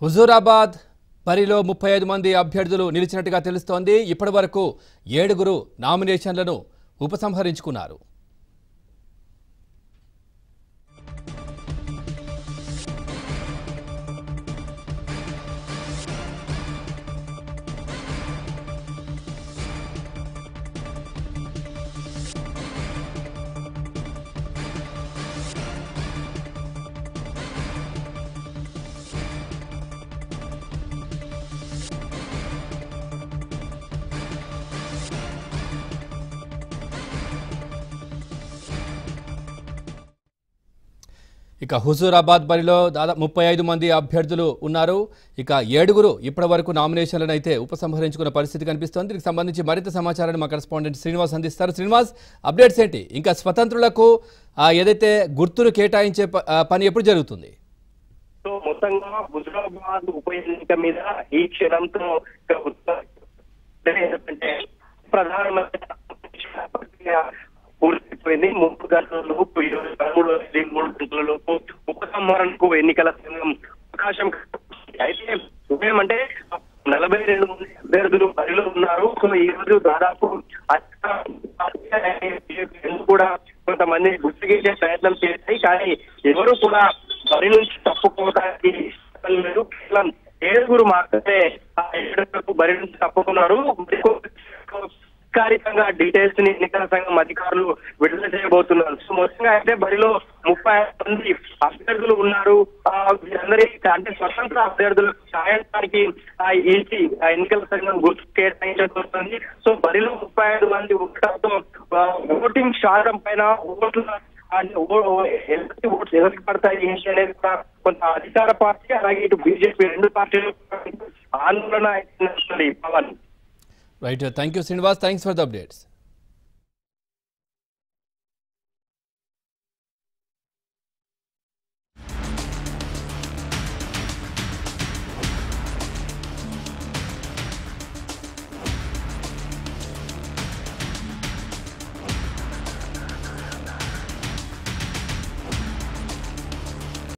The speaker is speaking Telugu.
హుజూరాబాద్ బరిలో ముప్పై ఐదు మంది అభ్యర్థులు నిలిచినట్టుగా తెలుస్తోంది ఇప్పటి వరకు ఏడుగురు నామినేషన్లను ఉపసంహరించుకున్నారు ఇక హుజూరాబాద్ బరిలో దాదాపు ముప్పై ఐదు మంది అభ్యర్థులు ఉన్నారు ఇక ఏడుగురు ఇప్పటి వరకు నామినేషన్లను అయితే ఉపసంహరించుకున్న పరిస్థితి కనిపిస్తోంది దీనికి సంబంధించి మరింత సమాచారాన్ని మా కరెస్పాండెంట్ శ్రీనివాస్ అందిస్తారు శ్రీనివాస్ అప్డేట్స్ ఏంటి ఇంకా స్వతంత్రులకు ఆ, ఏదైతే గుర్తులు కేటాయించే ప- ఆ, పని ఎప్పుడు జరుగుతుంది సో మొత్తంగా హుజరాబాద్ ఉప ఎన్నిక మీద ఈ క్షణంతో ఇక ఉత్త- ఏంటంటే ప్రధానమంత్రి ప్రక్రియ పూర్తయిపోయింది ముప్పు గంటల లోపు ఇరవై పదమూడు తేదీ మూడు గంటల లోపు ఉపసంహరణకు ఎన్నికల సంఘం అవకాశం కల్పించింది. అయితే ఏమంటే నలభై రెండు మంది అభ్యర్థులు బరిలో ఉన్నారు సో ఈ రోజు దాదాపు అధికార కూడా కొంతమంది గుర్తుగేసే ప్రయత్నం చేస్తాయి కానీ ఎవరు కూడా బరి నుంచి తప్పుకోవడానికి ఇష్టం లేదు కేవలం ఏడుగురు మాత్రమే ఆ ఏడుగురు బరి నుంచి తప్పుకున్నారు అధికారికంగా డీటెయిల్స్ ని ఎన్నికల సంఘం అధికారులు విడుదల చేయబోతున్నారు సో మొత్తంగా అయితే బరిలో ముప్పై ఐదు మంది అభ్యర్థులు ఉన్నారు ఆ వీరందరి అంటే స్వతంత్ర అభ్యర్థులు సాయంత్రానికి ఆ ఈసీ ఆ ఎన్నికల సంఘం గుర్తు కేటాయించబోతుంది సో బరిలో ముప్పై ఐదు మంది ఉండటంతో ఆ, ఓటింగ్ శాతం పైన ఓట్ల అంటే ఓ- ఓ- ఎలాంటి ఓట్స్ ఎవరికి పడతాయి ఏంటి అనేది కూడా కొంత అధికార పార్టీ అలాగే ఇటు బీజేపీ రెండు పార్టీలు ఆందోళన అయితే నడుస్తుంది Pavan right thank you Srinivas thanks for the updates